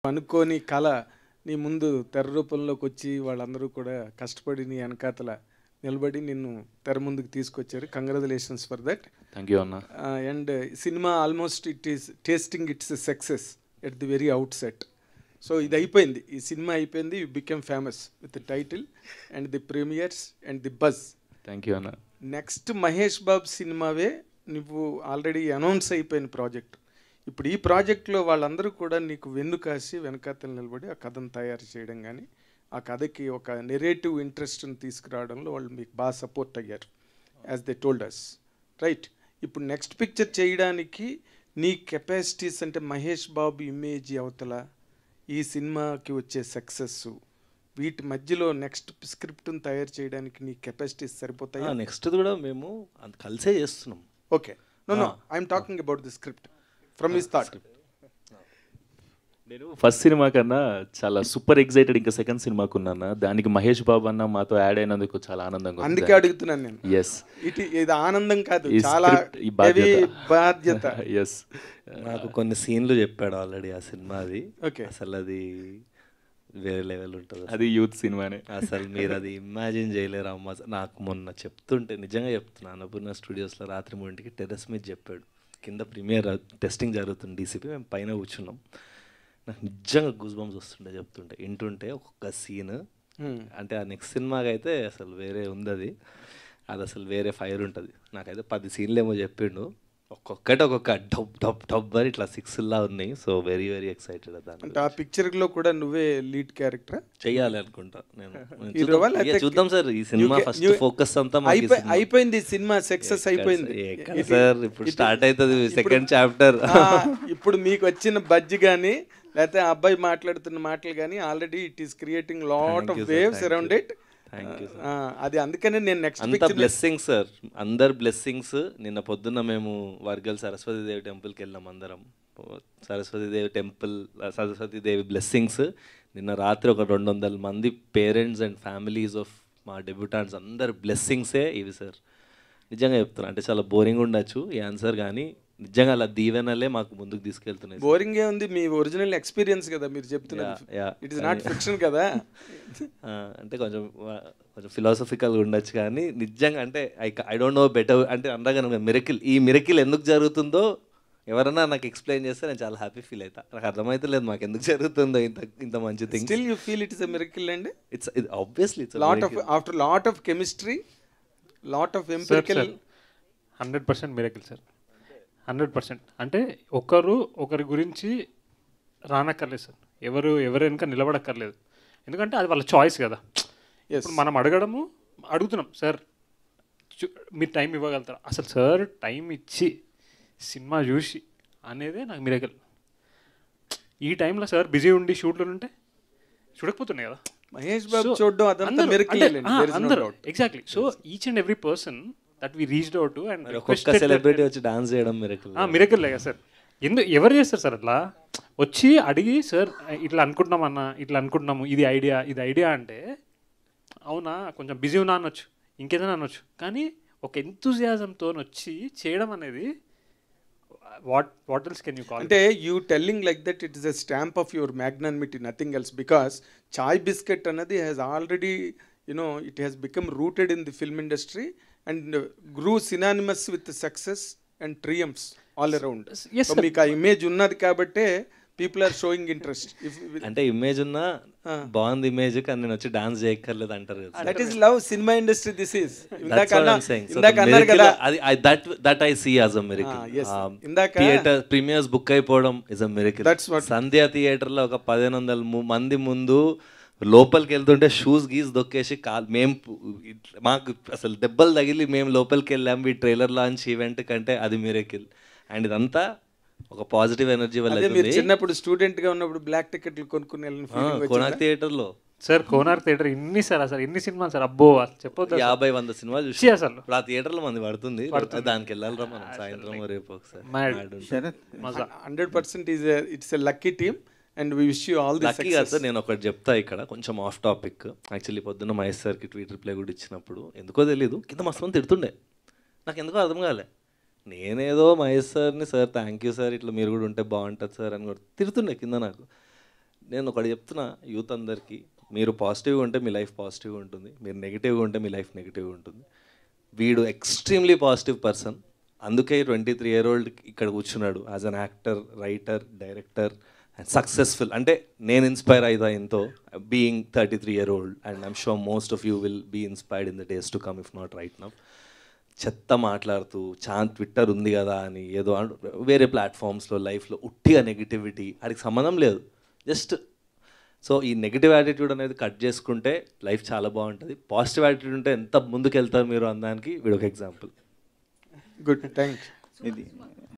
అనుకోని కళ నీ ముందు తెర రూపంలోకి వచ్చి వాళ్ళందరూ కూడా కష్టపడి నీ వెనకాతల నిలబడి నిన్ను తెర ముందుకు తీసుకొచ్చారు congratulations for that thank you అన్న and cinema almost it is tasting it's success at the very outset so ఇది అయిపోయింది ఈ సినిమా అయిపోయింది you became famous with title and the premieres and the buzz thank you అన్న next Mahesh Babu సినిమావే నువ్వు already announce అయిపోయిన project ఇప్పుడు ఈ ప్రాజెక్ట్లో వాళ్ళందరూ కూడా నీకు వెన్ను కాసి వెనకాతలు నిలబడి ఆ కథను తయారు చేయడం కానీ ఆ కథకి ఒక నెరేటివ్ ఇంట్రెస్ట్ని తీసుకురావడంలో వాళ్ళు మీకు బాగా సపోర్ట్ అయ్యారు as they told us right ఇప్పుడు నెక్స్ట్ పిక్చర్ చేయడానికి నీ కెపాసిటీస్ అంటే మహేష్ బాబు ఇమేజ్ అవతల ఈ సినిమాకి వచ్చే సక్సెస్ వీటి మధ్యలో నెక్స్ట్ స్క్రిప్ట్ని తయారు చేయడానికి నీ కెపాసిటీస్ సరిపోతాయా నెక్స్ట్ కూడా మేము అంత కలిసే చేస్తున్నాం okay no no I'm talking about the script from his thought నేను ఫస్ట్ సినిమా కన్నా చాలా సూపర్ ఎక్సైటెడ్ ఇంకా సెకండ్ సినిమాకు ఉన్నాను దానికి మహేష్ బాబు అన్న మాతో యాడ్ అయినందుకు చాలా ఆనందంగా అందుకే అడుగుతున్నాను నేను ఎస్ ఇటు ఇది ఆనందం కాదు ఈ చాలా script, ఈ బాధ్యత. heavy బాధ్యత ఎస్ నాకు కొన్ని సీన్లు చెప్పాడు ఆల్రెడీ ఆ సినిమా అది Okay. అసలు అది వేరే లెవెల్ ఉంటుంది అది యూత్ సినిమానే అసలు మీరు అది ఇమాజిన్ చేయలేరు అమ్మ నాకు మొన్న చెప్తుంటే నిజంగా చెప్తున్నా అన్నపూర్ణ స్టూడియోస్లో రాత్రి మూడింటికి టెర్రస్ మీద చెప్పాడు కింద ప్రీమియర్ టెస్టింగ్ జరుగుతుంది డీసీపీ మేము పైన కూర్చున్నాం నాకు నిజంగా గూస్ బంప్స్ వస్తుండే చెప్తుంటే వింటుంటే ఒక్కొక్క సీన్ Hmm. అంటే ఆ నెక్స్ట్ సినిమాకి అయితే అసలు వేరే ఉంది అది అది అసలు వేరే ఫైర్ ఉంటుంది నాకైతే పది సీన్లు ఏమో చెప్పిండు ఒక్కొక్కటి ఒక్కొక్క డబ్ డబ్ డబ్ అని ఇట్లా సిక్స్ లా ఉన్నాయి సో వెరీ వెరీ ఎక్సైటెడ్ దాని అంటే ఆ పిక్చర్ లో కూడా నువ్వే లీడ్ క్యారెక్టర్ చెయ్యాలి అనుకుంటా నేను నేను హీరోవా చూద్దాం. లేకపోతే ఇక చూద్దాం సార్ ఈ సినిమా ఫస్ట్ ఫోకస్ అంతా మాకు ఈ సినిమా. అయిపోయింది సినిమా సక్సెస్ అయిపోయింది ఎక్కడ ఇది- సార్ ఇప్పుడు ఇది- స్టార్ట్ అవుతుంది ఇప్పుడు- సెకండ్ చాప్టర్ ఆ, ఇప్పుడు మీకు వచ్చిన బజ్జి కానీ లేకపోతే ఆ అబ్బాయి మాట్లాడుతున్న మాటలు కానీ already it is creating lot Thank of you, sir. Waves Thank around you. It Thank you, sir. అది అందుకనే నేను నెక్స్ట్ అంత పిక్చర్ బ్లెస్సింగ్స్ సార్ అందరు బ్లెస్సింగ్స్ నిన్న పొద్దున్న మేము వర్గల్ సరస్వతీదేవి టెంపుల్కి వెళ్ళాం అందరం సరస్వతీదేవి టెంపుల్ సరస్వతీదేవి బ్లెస్సింగ్స్ నిన్న రాత్రి ఒక రెండు వందల మంది పేరెంట్స్ అండ్ ఫ్యామిలీస్ ఆఫ్ మా డెబ్యూటాంట్స్ అందరు బ్లెస్సింగ్సే ఇవి సార్ నిజంగా చెప్తున్నా అంటే చాలా బోరింగ్ ఉండొచ్చు ఈ ఆన్సర్ కానీ నిజంగా అలా దీవెనలే మాకు ముందుకు తీసుకెళ్తున్నాయి sir. బోరింగ్ ఏ ఉంది మీ ఒరిజినల్ ఎక్స్పీరియన్స్ కదా మీరు చెప్తున్నది Yeah, yeah. It is not fiction కదా ఆ, అంటే కొంచెం ఆ, కొంచెం ఫిలాసఫికల్గా ఉండొచ్చు కానీ నిజంగా అంటే I I don't know better అంటే అందగా మిరకిల్ ఈ మిరకిల్ ఎందుకు జరుగుతుందో ఎవరైనా నాకు ఎక్స్ప్లెయిన్ చేస్తే నేను చాలా హ్యాపీ ఫీల్ అవుతా నాకు అర్థమైతే లేదు మాకు ఎందుకు జరుగుతుందో ఇంత ఇంత మంచి thing still you feel it is a miracle అండి it's obviously it's lot of after lot of chemistry lot of empirical hundred percent miracle sir hundred percent అంటే ఒకరు ఒకరి గురించి రానక్కర్లేదు సార్ ఎవరు ఎవరు వెనుక నిలబడక్కర్లేదు ఎందుకంటే అది వాళ్ళ చాయిస్ కదా ఇప్పుడు మనం అడగడము అడుగుతున్నాం సార్ చూ- మీరు టైం ఇవ్వగలుగుతారా అసలు సార్ టైం ఇచ్చి సినిమా చూసి అనేదే నాకు మిరకల్ ఈ టైంలో సార్ బిజీ ఉండి షూట్లు ఉంటే చూడకపోతున్నాయి కదా మహేష్ బాబు So, చూడడం అదంతా అందరూ- మిరకిల్ అంటే, ఆ, అందరూ exactly so each and every person that we reached out అండ్ ఒక్కొక్క సెలబ్రిటీ వచ్చి డాన్స్ చేయడం మిరకిల్ మిరకల్ కదా సార్ ఎందుకు ఎవరు చేస్తారు సార్ అట్లా వచ్చి అడిగి సార్ ఇట్లా అనుకుంటున్నాం అన్న ఇట్లా అనుకుంటున్నాము ఇది ఐడియా ఇది ఐడియా అంటే అవునా కొంచెం బిజీ ఉన్నా అనొచ్చు ఇంకేదైనా అనొచ్చు కానీ ఒక ఎంతూజియాజంతో వచ్చి చేయడం అనేది what what else can you call అంటే you telling like that it is a stamp of your magnanimity nothing else because chai biscuit అన్నది has already you know it has become rooted in the film industry and grew synonymous with success and triumphs all around Yes, sir. మీకు ఆ image ఉన్నది కాబట్టే people are showing interest అంటే image ఉన్నా బాగుంది image కానీ నేను వచ్చి డాన్స్ చేయక్కర్లేదు అంటారు కదా that is love cinema industry this is That's ఇందాక what అన్నా- I'm saying. So ఇందాక the అన్నారు miracle- కదా అది I- that that I see as a miracle. Ah, yes. Um, ఇందాక- థియేటర్ ప్రీమియర్స్ బుక్ అయిపోవడం is a miracle That's what- Sandhya theatre లో ఒక పదిహేను వందల ము- మంది ముందు లోపలికి వెళ్తుంటే షూస్ గీస్ దొక్కేసి కాల్ మేము పు- ఇట్ల- మాకు అసలు దెబ్బలు తగిలి మేము లోపలికి వెళ్ళాం ఈ ట్రైలర్ లాంచ్ ఈవెంట్ కంటే అది మిరకిల్ అండ్ ఇదంతా ఒక పాజిటివ్ ఎనర్జీ వల్ల అదే మీరు అవుతుంది. చిన్నప్పుడు స్టూడెంట్ గా ఉన్నప్పుడు బ్లాక్ టికెట్లు కొనుక్కుని వెళ్ళిన ఆ, ఫీలింగ్ కోనాక్ థియేటర్ లో సార్ కోనార్ థియేటర్ ఇన్ని సార్ అసలు ఎన్ని సినిమాలు సార్ అబ్బో అసలు చెప్పొద్దు అసలు. యాభై వంద సినిమాలు ఛీ చూసి అసలు ఇప్పుడు ఆ థియేటర్ లో మంది పడుతుంది దానికి వెళ్ళాలిరా మనం సాయంత్రం రేపు ఒకసారి Mad. Mad ఉంటుంది. మజా hundred percent is it's a lucky team and we wish you all the lucky కాదు సార్ నేను ఒకటి చెప్తా ఇక్కడ కొంచెం ఆఫ్ టాపిక్ యాక్చువల్లీ పొద్దున్న మహేష్ సార్కి ట్వీట్ రిప్లై కూడా ఇచ్చినప్పుడు ఎందుకో తెలియదు కింద మస్తు మంది తిడుతుండే నాకు ఎందుకో అర్థం కాలే నేనేదో మహేష్ సార్ని సార్ థ్యాంక్ యూ సార్ ఇట్లా మీరు కూడా ఉంటే బాగుంటుంది సార్ అని కూడా తిడుతుండే కింద నాకు నేను ఒకటి చెప్తున్నా యూత్ అందరికీ మీరు పాజిటివ్గా ఉంటే మీ లైఫ్ పాజిటివ్గా ఉంటుంది మీరు నెగిటివ్గా ఉంటే మీ లైఫ్ నెగిటివ్గా ఉంటుంది వీడు ఎక్స్ట్రీమ్లీ పాజిటివ్ పర్సన్ అందుకే ట్వంటీ త్రీ ఇయర్ ఓల్డ్ ఇక్కడ కూర్చున్నాడు as an actor writer director and successful అంటే నేను ఇన్స్పైర్ అవుతా ఎంతో being thirty three year old and I'm sure most of you will be inspired in the days to come if not right now చెత్త మాట్లాడుతూ చాన్ Twitter ఉంది కదా అని ఏదో అంటూ వేరే ప్లాట్ఫామ్స్లో లైఫ్లో ఉట్టిగా నెగిటివిటీ వాడికి సంబంధం లేదు జస్ట్ సో ఈ నెగిటివ్ యాటిట్యూడ్ అనేది కట్ చేసుకుంటే లైఫ్ చాలా బాగుంటుంది పాజిటివ్ యాటిట్యూడ్ ఉంటే ఎంత ముందుకు వెళ్తారు మీరు అనడానికి వీడు ఒక ఎగ్జాంపుల్ గుడ్ థ్యాంక్ ఇది